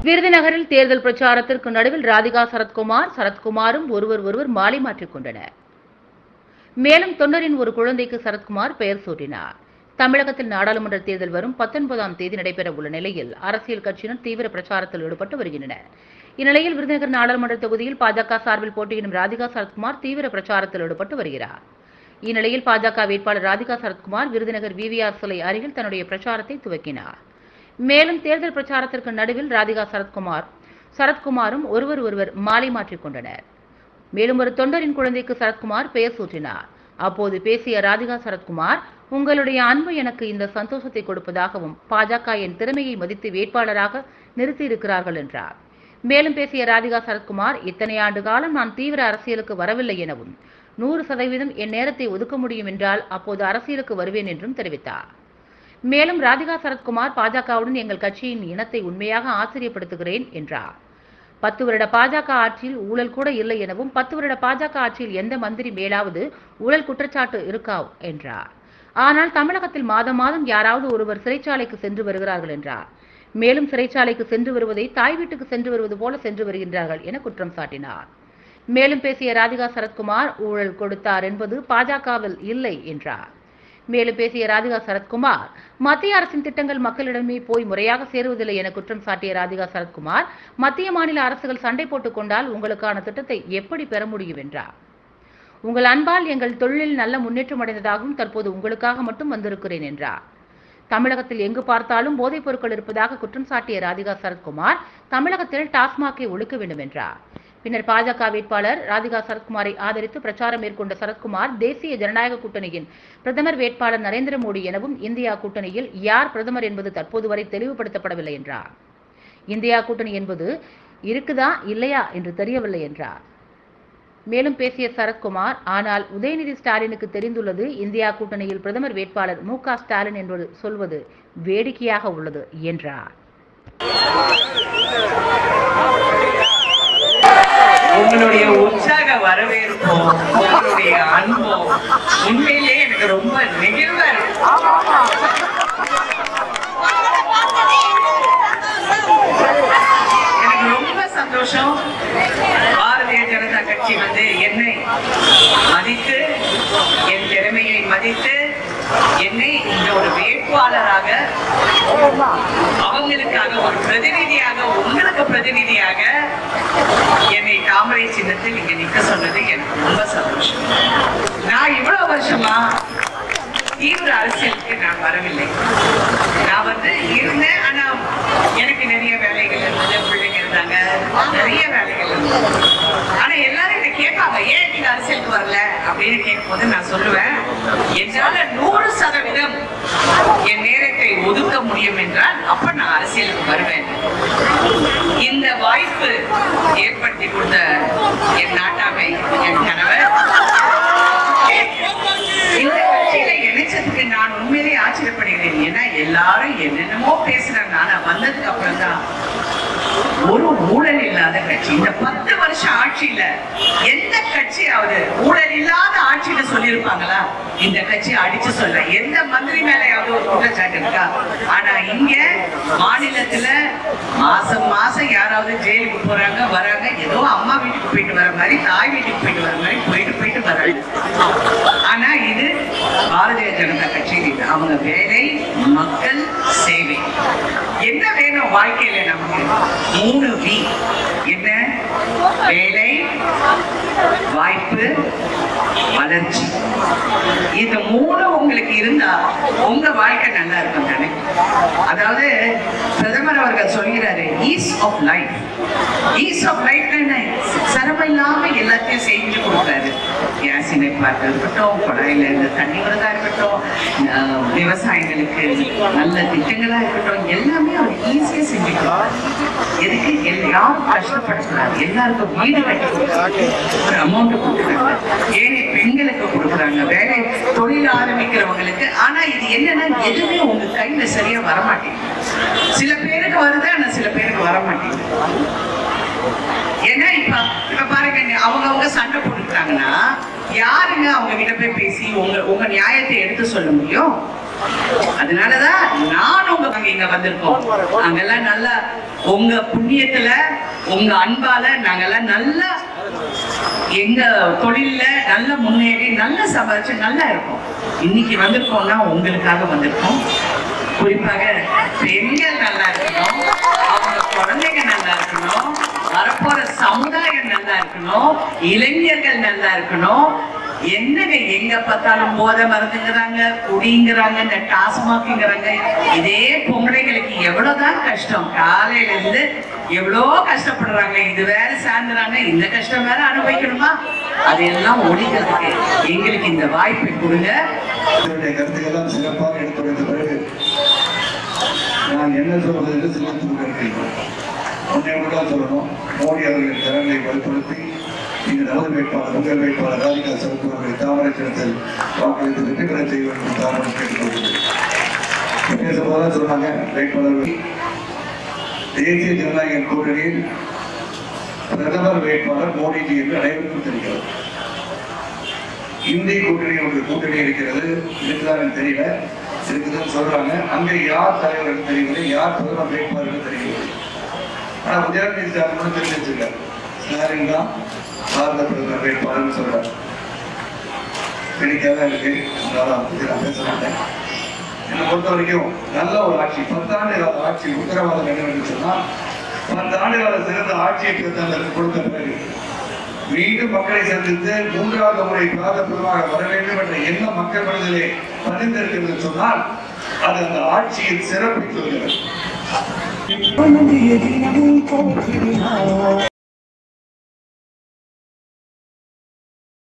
விருதுநகரில் தேர்தல் பிரச்சாரத்திற்கு நடுவில் ராதிகா சரத்குமார் சரத்குமாரும் ஒருவர் ஒருவர் மாலை மாற்றிக் கொண்டனர் மேலும் தொண்டரின் ஒரு குழந்தைக்கு சரத்குமார் பெயர் சூட்டினார் தமிழகத்தில் நாடாளுமன்ற தேர்தல் வரும் பத்தொன்பதாம் தேதி நடைபெற உள்ள நிலையில் அரசியல் கட்சியினர் தீவிர பிரச்சாரத்தில் ஈடுபட்டு வருகின்றனர் இந்நிலையில் விருதுநகர் நாடாளுமன்ற தொகுதியில் பாஜக சார்பில் போட்டியிடும் ராதிகா சரத்குமார் தீவிர பிரச்சாரத்தில் ஈடுபட்டு வருகிறார் இந்நிலையில் பாஜக வேட்பாளர் ராதிகா சரத்குமார் விருதுநகர் விவிஆர் சிலை அருகில் தன்னுடைய பிரச்சாரத்தை துவக்கினார் மேலும் தேர்தல் பிரச்சாரத்திற்கு நடுவில் ராதிகா சரத்குமார் சரத்குமாரும் ஒருவர் ஒருவர் மாலை மாற்றிக் கொண்டனர் மேலும் ஒரு தொண்டரின் குழந்தைக்கு சரத்குமார் பெயர் சூட்டினார் அப்போது பேசிய ராதிகா சரத்குமார் உங்களுடைய அன்பு எனக்கு இந்த சந்தோஷத்தை கொடுப்பதாகவும் பாஜக என் திறமையை மதித்து வேட்பாளராக நிறுத்தியிருக்கிறார்கள் என்றார் மேலும் பேசிய ராதிகா சரத்குமார் இத்தனை ஆண்டு காலம் நான் தீவிர அரசியலுக்கு வரவில்லை எனவும் நூறு சதவீதம் என் நேரத்தை ஒதுக்க முடியும் என்றால் அப்போது அரசியலுக்கு வருவேன் என்றும் தெரிவித்தார் மேலும் ராதிகா சரத்குமார் பாஜகவுடன் எங்கள் கட்சியின் இனத்தை உண்மையாக ஆச்சரியப்படுத்துகிறேன் என்றார் பத்து வருட பாஜக ஆட்சியில் ஊழல் கூட இல்லை எனவும் பத்து வருட பாஜக ஆட்சியில் எந்த மந்திரி மேலாவது ஊழல் குற்றச்சாட்டு இருக்கா என்றார் ஆனால் தமிழகத்தில் மாதம் மாதம் யாராவது ஒருவர் சிறைச்சாலைக்கு சென்று வருகிறார்கள் என்றார் மேலும் சிறைச்சாலைக்கு சென்று வருவதை தாய் வீட்டுக்கு சென்று வருவது போல சென்று வருகின்றார்கள் என குற்றம் சாட்டினார் மேலும் பேசிய ராதிகா சரத்குமார் ஊழல் கொடுத்தார் என்பது பாஜகவில் இல்லை என்றார் மேலும் பேசிய ராதிகா சரத்குமார் மத்திய அரசின் திட்டங்கள் மக்களிடமே போய் முறையாக சேருவதில்லை என குற்றம் சாட்டிய ராதிகா சரத்குமார் மத்திய மாநில அரசுகள் சண்டை போட்டுக் கொண்டால் உங்களுக்கான திட்டத்தை எப்படி பெற முடியும் என்றார் உங்கள் அன்பால் எங்கள் தொழிலில் நல்ல முன்னேற்றம் அடைந்ததாகவும் தற்போது உங்களுக்காக மட்டும் வந்திருக்கிறேன் என்றார் தமிழகத்தில் எங்கு பார்த்தாலும் போதைப் பொருட்கள் இருப்பதாக குற்றம் சாட்டிய ராதிகா சரத்குமார் தமிழகத்தில் டாஸ்மாகை ஒழிக்க வேண்டும் என்றார் பின்னர் பாஜக வேட்பாளர் ராதிகா சரத்குமாரை ஆதரித்து பிரச்சாரம் மேற்கொண்ட சரத்குமார் தேசிய ஜனநாயக கூட்டணியின் பிரதமர் வேட்பாளர் நரேந்திர மோடி எனவும் இந்தியா கூட்டணியில் யார் பிரதமர் என்பது தற்போது வரை தெளிவுபடுத்தப்படவில்லை என்றார் இந்தியா கூட்டணி என்பது இருக்குதா இல்லையா என்று தெரியவில்லை என்றார் மேலும் பேசிய சரத்குமார் ஆனால் உதயநிதி ஸ்டாலினுக்கு தெரிந்துள்ளது இந்தியா கூட்டணியில் பிரதமர் வேட்பாளர் மு க ஸ்டாலின் என்பது சொல்வது வேடிக்கையாக உள்ளது என்றார் உங்களுடைய உற்சாக வரவேற்போ உங்களுடைய அன்போ உண்மையிலேயே எனக்கு ரொம்ப நெகிழ்வா இருக்கு எனக்கு ரொம்ப சந்தோஷம் பாரதிய ஜனதா கட்சி வந்து என்னை மதித்து என் திறமையை மதித்து என்னை இந்த ஒரு வேட்பாளராக அவங்களுக்காக ஒரு பிரதிநிதியாக உங்களுக்கு பிரதிநிதியாக என்னை தாமரை சின்னத்தில் இங்க நிக்க சொன்னது எனக்கு ரொம்ப சந்தோஷம் நான் இவ்வளவு வருஷமா தீவிர அரசியலுக்கு நான் வரவில்லை நான் வந்து இருந்தேன் ஆனா எனக்கு நிறைய வேலைகள் இருந்தது பிள்ளைங்க இருந்தாங்க நிறைய வேலைகள் இருந்தது ஆனா எல்லாரும் என்ன கேட்பாங்க ஏன் நீங்க அரசியலுக்கு வரல அப்படின்னு கேட்கும்போது நான் சொல்லுவேன் என்னால நூறு சதவீதம் என் நேரத்தை ஒதுக்க முடியும் என்றால் அப்ப நான் அரசியலுக்கு வருவேன் இந்த வாய்ப்பு ஏற்படுத்தி கொடுத்த என் நாட்டாமை என் கணவர் இந்த கட்சியில இணைச்சதுக்கு நான் உண்மையிலேயே ஆச்சரியப்படுகிறேன் ஏன்னா எல்லாரும் என்னென்னமோ பேசுறாங்க ஆனா வந்ததுக்கு அப்புறம் தான் ஒரு ஊழல் இல்லாத கட்சி இந்த பத்து வருஷம் ஆட்சியில எந்த கட்சியாவது ஊழல் இல்லாத ஆட்சியில சொல்லியிருப்பாங்களா இந்த கட்சி அடிச்சு சொல்ல எந்த மந்திரி மேலேயாவது ஒரு குற்றச்சாட்டு இருக்கா ஆனா இங்க மாநிலத்துல மாசம் மாசம் யாராவது ஜெயிலுக்கு போறாங்க வராங்க ஏதோ அம்மா வீட்டுக்கு போயிட்டு வர மாதிரி தாய் வீட்டுக்கு போயிட்டு வர மாதிரி போயிட்டு போயிட்டு வராங்க ஆனா இது பாரதிய ஜனதா கட்சி இது அவங்க வேலை மக்கள் சேவை என்ன வேணும் வாழ்க்கையில நமக்கு மூணு வி என்ன வேலை வாய்ப்பு வளர்ச்சி இது மூணு உங்களுக்கு இருந்தா உங்க வாழ்க்கை நல்லா இருக்கும் தானே அதாவது பிரதமர் அவர்கள் சொல்கிறாரு ease of life ease of life என்ன சிரமம் இல்லாம எல்லாத்தையும் செஞ்சு கொடுக்குறாரு கேஸ் இணைப்பாக இருக்கட்டும் குழாயில இருந்து தண்ணி வரதா இருக்கட்டும் அஹ் விவசாயிகளுக்கு நல்ல திட்டங்களா இருக்கட்டும் எல்லாமே அவர் ஈஸியா செஞ்சு கொடுக்குறாரு எதுக்கு எல்~ யாரும் கஷ்டப்படக்கூடாது எல்லாருக்கும் வீடு கட்டி கொடுக்குறாங்க ஒரு அமௌண்ட் கொடுக்குறாங்க ஏழை பெண்களுக்கு கொடுக்குறாங்க வேலை தொழில் ஆரம்பிக்கிறவங்களுக்கு ஆனா இது என்னன்னா எதுவுமே உங்க கையில சரியா வர மாட்டேங்குது சில பேருக்கு வருது ஆனா சில பேருக்கு வர மாட்டேங்குது ஏன்னா இப்ப இப்ப பாருங்க அவங்க அவங்க சண்டை போட்டுக்கிட்டாங்கன்னா யாருங்க அவங்க கிட்ட போய் பேசி உங்க உங்க நியாயத்தை எடுத்து சொல்ல முடியும் அதனாலதான் நான் உங்க நாங்க இங்க வந்திருக்கோம் நாங்கெல்லாம் நல்லா உங்க புண்ணியத்துல உங்க அன்பால நாங்கெல்லாம் நல்லா எங்க தொழில்ல நல்ல முன்னேறி நல்ல சம்பாதிச்சு நல்லா இருக்கோம் இன்னைக்கு வந்திருக்கோம்னா உங்களுக்காக வந்திருக்கோம் குறிப்பாக பெண்கள் நல்லா இருக்கணும் அவங்க குழந்தைங்க நல்லா இருக்கணும் வரப்போற சமுதாயம் நல்லா இருக்கணும் இளைஞர்கள் நல்லா இருக்கணும் என்னங்க எங்க பார்த்தாலும் போதை மருந்துங்கிறாங்க குடிங்கிறாங்க இந்த டாஸ்மாக்ங்கிறாங்க இதே பொம்பளைங்களுக்கு எவ்வளவுதான் கஷ்டம் காலையில இருந்து எவ்வளோ கஷ்டப்படுறாங்க இது வேற சாயந்தராங்க இந்த கஷ்டம் வேற அனுபவிக்கணுமா அதையெல்லாம் ஒழிக்கிறதுக்கு எங்களுக்கு இந்த வாய்ப்பை கொடுங்க இதனுடைய கருத்துக்கெல்லாம் சிறப்பாக எடுத்துரைத்த பிறகு நான் என்ன சொல்வது என்று சிந்தித்துக் கொண்டிருக்கிறேன் ஒன்னே கூட சொல்லணும் மோடி அவர்களின் திறனை வலுப்படுத்தி இந்த நமது வேட்பாளர் உங்கள் வேட்பாளர் ராதிகா சிறப்பு அவர்களை தாமரை சின்னத்தில் வாக்களித்து வெற்றி பெற செய்ய வேண்டும் தாமரை கேட்டுக்கொள்கிறேன் பேசும்போதுதான் சொன்னாங்க வேட்பாளர்கள் தேசிய ஜனநாயக கூட்டணியில் பிரதமர் வேட்பாளர் மோடிஜி என்று அனைவருக்கும் தெரிகிறது இந்திய கூட்டணி ஒரு கூட்டணி இருக்கிறது இருக்குதான்னு தெரியல இருக்குதுன்னு சொல்றாங்க அங்க யார் தலைவர் தெரியவில்லை யார் பிரதமர் வேட்பாளர்கள் தெரியவில்லை ஆனா உதயநிதி ஸ்டாலின் மட்டும் தெரிஞ்சு வச்சிருக்காரு ஸ்டாலின் தான் பாரத பிரதமர் வேட்பாளர்னு சொல்றாரு பிடிக்காத இருக்கு அதனால அதை பத்தி நான் பேச மாட்டேன் என்னை பொறுத்த வரைக்கும் நல்ல ஒரு ஆட்சி பத்தாண்டு கால ஆட்சி உத்தரவாதம் என்னவென்று சொன்னா பத்தாண்டு கால சிறந்த ஆட்சியை பிரதமருக்கு கொடுத்த பிறகு மீண்டும் மக்களை சந்தித்து மூன்றாவது முறை பிராதபுரமாக வர வேண்டும் என்ற எண்ணம் மக்கள் மனதிலே பதிந்திருக்கிறது என்று சொன்னால் அது அந்த ஆட்சியின் சிறப்பை சொல்கிறது உனது எதிரியை போற்றினார்